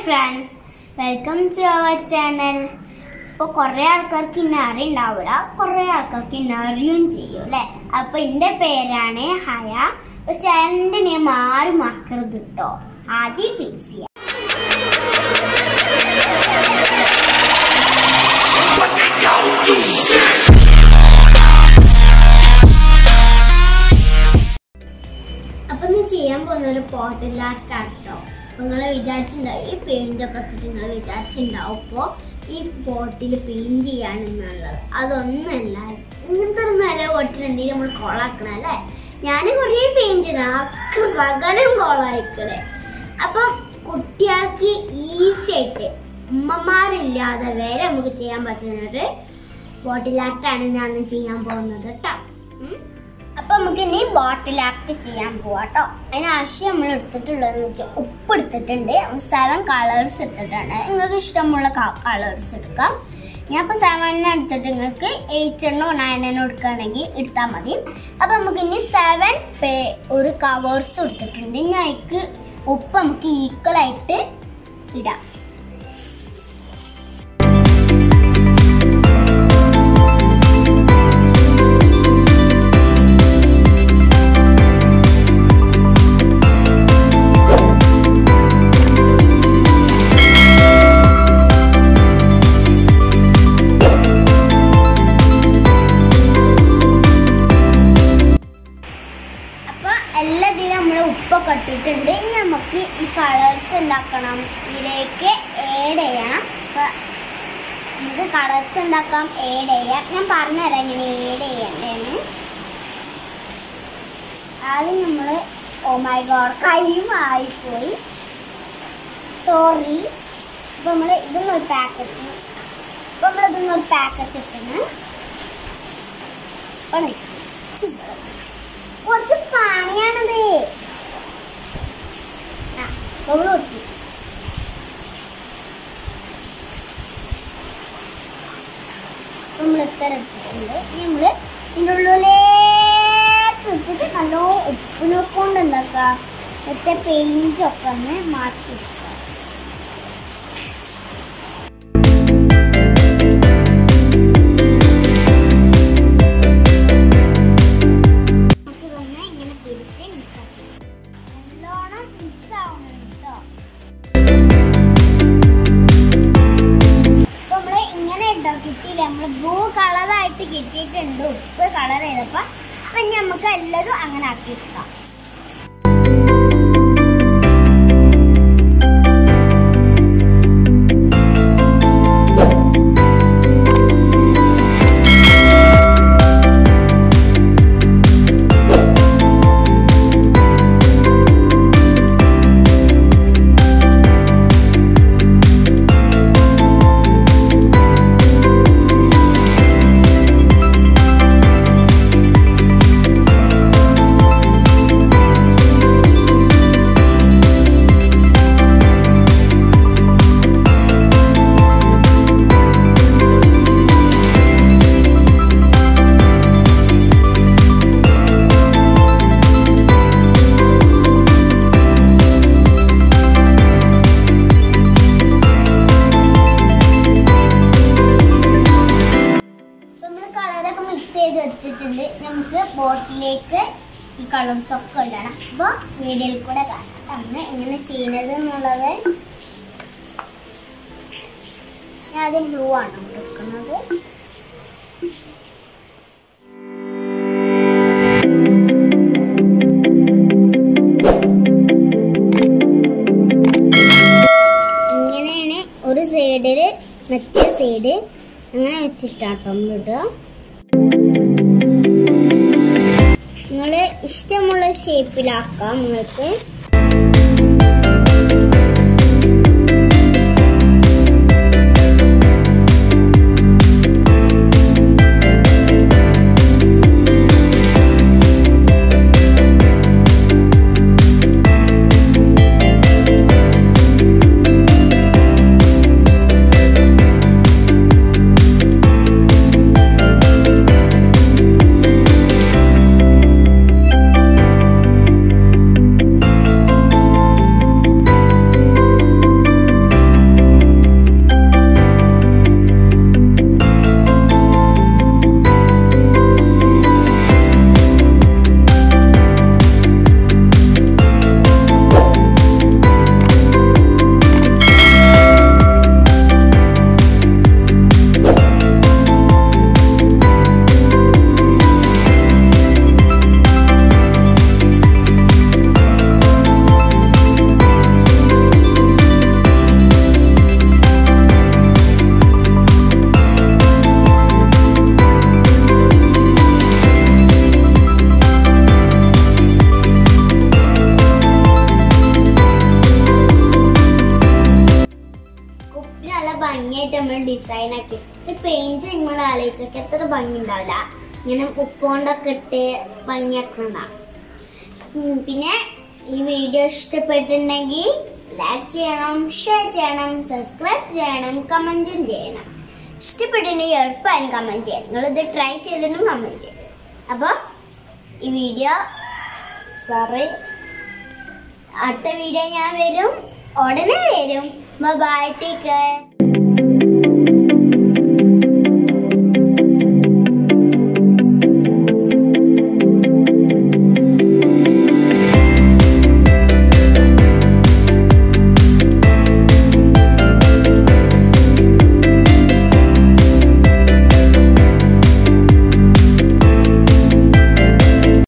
Friends welcome to our channel ഇപ്പോൾ കുറേ ആൾക്കാർക്ക് ഇന്നെ അറിയുണ്ടാവില്ല കുറേ ആൾക്കാർക്ക് ഇന്നെ അറിയുകയും ചെയ്യും അല്ലേ അപ്പോൾ എൻ്റെ പേരാണ് ഹയ അപ്പോൾ ചാനലിൻ്റെ നെയിം ആരും മറക്കരുത് കേട്ടോ ആദ്യം ഫിക്സ് ചെയ്യാം അപ്പൊ ഇന്ന് ചെയ്യാൻ പോകുന്ന ഒരു പോട്ടിൽ ആർട്ടാട്ടോ നിങ്ങൾ വിചാരിച്ചിട്ടുണ്ടാവും ഈ പെയിന്റ് ഒക്കെ വെച്ചിട്ട് നിങ്ങൾ വിചാരിച്ചിട്ടുണ്ടാവും ഇപ്പോ ഈ ബോട്ടിൽ പെയിന്റ് ചെയ്യാനെന്നുള്ളത് അതൊന്നല്ല ഇങ്ങനത്തെ ഒരു നല്ല ബോട്ടിൽ എന്തെങ്കിലും നമ്മൾ കോളാക്കണം അല്ലേ ഞാൻ കുറേ പെയിന്റ് ചെയ്താണ് ഒക്കെ സകലം കോളായിക്കണേ അപ്പൊ കുട്ടികൾക്ക് ഈസി ആയിട്ട് ഉമ്മമാരില്ലാതെ വരെ നമുക്ക് ചെയ്യാൻ പറ്റുന്ന ഒരു ബോട്ടിൽ ആർട്ടാണ് ഞാൻ ഇന്ന് ചെയ്യാൻ പോകുന്നത് കേട്ടോ ഉം. അപ്പൊ നമുക്ക് ഇനി ബോട്ടിൽ ആർട്ട് ചെയ്യാൻ പോവാട്ടോ അതിന് ആവശ്യം നമ്മൾ എടുത്തിട്ടുള്ളതെന്ന് വെച്ചാൽ ഉപ്പ് എടുത്തിട്ടുണ്ട് സെവൻ കളേഴ്സ് എടുത്തിട്ടുണ്ട് നിങ്ങൾക്ക് ഇഷ്ടമുള്ള കളേഴ്സ് എടുക്കാം ഞാൻ ഇപ്പോൾ സെവനിന് എടുത്തിട്ട് നിങ്ങൾക്ക് എയ്റ്റ് എണ്ണോ നയൻ എണ്ണോ എടുക്കുകയാണെങ്കിൽ എടുത്താൽ മതി അപ്പം നമുക്ക് ഇനി സെവൻ പേ ഒരു കവേഴ്സ് എടുത്തിട്ടുണ്ട് ഇനി അതിക്ക് ഉപ്പ് നമുക്ക് ഈക്വൽ ആയിട്ട് ഇടാം അപ്പൊ എല്ലാത്തിനും നമ്മൾ ഉപ്പൊക്കെ ഇട്ടിട്ടുണ്ട് ഇനി നമുക്ക് ഈ കളേഴ്സ് ഉണ്ടാക്കണം ഇതിലേക്ക് ഏഡ് ചെയ്യണം അപ്പൊ നമുക്ക് കളേഴ്സ് ഉണ്ടാക്കാം ഏഡ് ചെയ്യാം ഞാൻ പറഞ്ഞുതരാം ഇങ്ങനെ ഏഡ് ചെയ്യണ്ടേന്ന് ആദ്യം നമ്മൾ ഓ മൈ ഗോഡ് കൈമായിപ്പോയി സോറി അപ്പൊ നമ്മൾ ഇതൊന്നൊരു പാക്കറ്റ് അപ്പൊ നമ്മൾ ഇതൊന്നൊരു പാക്കറ്റ് ഇട്ടിന് അപ്പൊ നിക്ക്. കുറച്ച് പണിയാണത് ആ ബബിൾ ഒട്ടി നമ്മൾ ഇത്ര എടുത്തിട്ടുണ്ട് ഇനി നമ്മള് ഇതിൻ്റെ ഉള്ളിലേക്ക് ഇട്ടിട്ട് നല്ല ഉപ്പിനെ കൊണ്ട് എന്താക്കുക മറ്റേ പെയിന്റ് ഒക്കെ ഒന്ന് മാറ്റി വെക്കുക. നമുക്കിതൊന്ന് ഇങ്ങനെ പിടിച്ച് mix ആക്കി. നല്ലോണം mix ആവണം കേട്ടോ. ഇപ്പൊ നമ്മള് ഇങ്ങനെ ഇട്ടോ കിട്ടിയില്ല നമ്മള് ബ്ലൂ കളറായിട്ട് കിട്ടിയിട്ടുണ്ട് ഉപ്പ് കളർ ചെയ്തപ്പോ അപ്പൊ ഇനി നമുക്ക് എല്ലാതും അങ്ങനെ ആക്കി എടുക്കാം നമ്മൾ കളറൊക്കെ മിക്സ് ചെയ്ത് വെച്ചിട്ടുണ്ട് നമുക്ക് ബോട്ടിലേക്ക് ഈ കളേഴ്സ് ഒക്കെ ഇടണം അപ്പോൾ വീഡിയോയിൽ കൂടെ കാണാം നമ്മൾ എങ്ങനെ ചെയ്യുന്നത് എന്നുള്ളത് ഞാൻ ആദ്യം ബ്ലൂ ആണ് എടുക്കുന്നത് ഇങ്ങനെയാണ് ഒരു സൈഡിൽ മറ്റേ സൈഡ് അങ്ങനെ വെച്ചിട്ടാട്ടോ നമ്മളിടുക നിങ്ങൾ ഇഷ്ടമുള്ള ഷേപ്പിലാക്കാം നിങ്ങൾക്ക് ഭംഗിയായിട്ട് നമ്മൾ ഡിസൈൻ ആക്കി ഇത് പെയിന്റ് നിങ്ങൾ ആലോചിച്ചൊക്കെ എത്ര ഭംഗി ഉണ്ടാവില്ല ഇങ്ങനെ ഉപ്പോണ്ടൊക്കെ ഇട്ട് ഭംഗിയാക്കണം പിന്നെ ഈ വീഡിയോ ഇഷ്ടപ്പെട്ടിട്ടുണ്ടെങ്കിൽ ലൈക്ക് ചെയ്യണം ഷെയർ ചെയ്യണം സബ്സ്ക്രൈബ് ചെയ്യണം കമൻറ്റും ചെയ്യണം ഇഷ്ടപ്പെട്ടിട്ടുണ്ടെങ്കിൽ എളുപ്പമായും കമൻറ്റ് ചെയ്യണം നിങ്ങളിത് ട്രൈ ചെയ്തിട്ടും കമൻറ്റ് ചെയ്യും അപ്പോൾ ഈ വീഡിയോ സോറി അടുത്ത വീഡിയോ ഞാൻ വരും ഉടനെ വരും ബൈ ടേക്ക് കെയർ